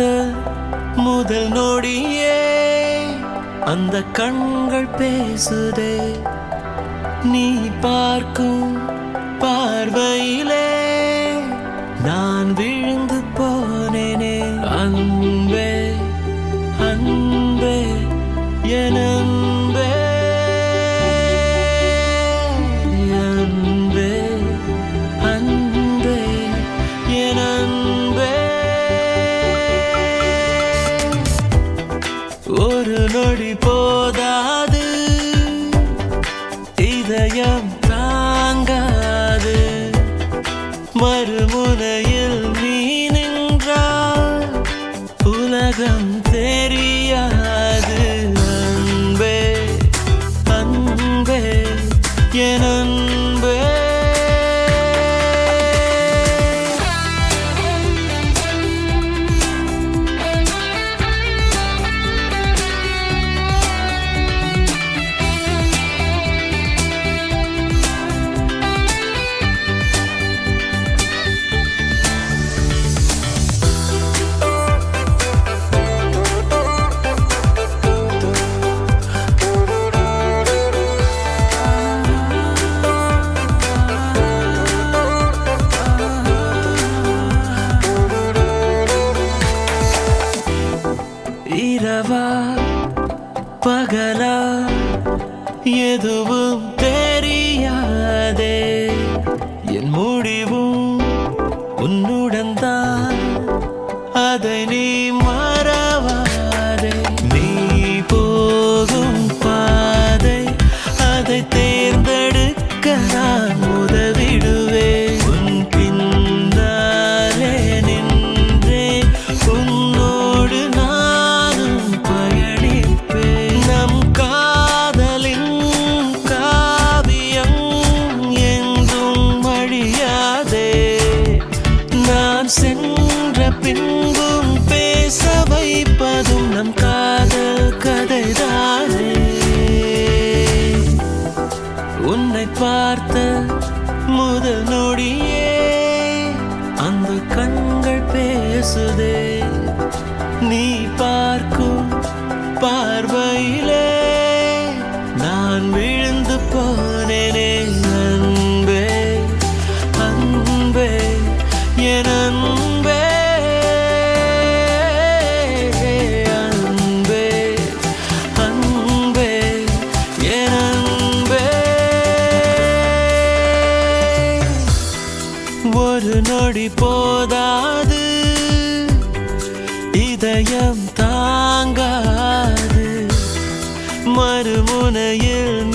பார்த்த முதல் நொடியே அந்த கண்கள் பேசுதே நீ பார்க்கும் பார்வையிலே நான் விழுந்து போனேனே அன்பே அன்பே என் அன்பே அன்பே அன்பே என் அன்பே ஒரு நொடி போதாது இதயம் தாங்காது மறுமுனையில் நீ நின்றால் உலகம் தெரியாது அன்பே அன்பே என் அன்பே இரவா பகலா எதுவும் தெரியாதே என் முடிவும் உன்னுடன் தான் அதை நீ மறவாதே நீ போகும் பாதை அதை தேர்ந்தெடுக்க நான் உதவிடுவேன் உன் பின்னாலே நின்றே உன்னோடு நானும் பயணிப்பேன் நம் காதலின் காவியம் என்றும் அழியாதே நான் சென்ற பின்பும் பேச வைப்பதும் நம் காதல் கதைதானே உன்னை பார்த்த முதல் நொடியே அந்த கண்கள் பேசுதே நீ பார்க்கும் பார்வையிலே நான் விழுந்து போனேனே அன்பே அன்பே என் அன்பே அன்பே அன்பே என் அன்பே ஒரு நொடி போதாது இதயம் தாங்காது மறுமுனையில்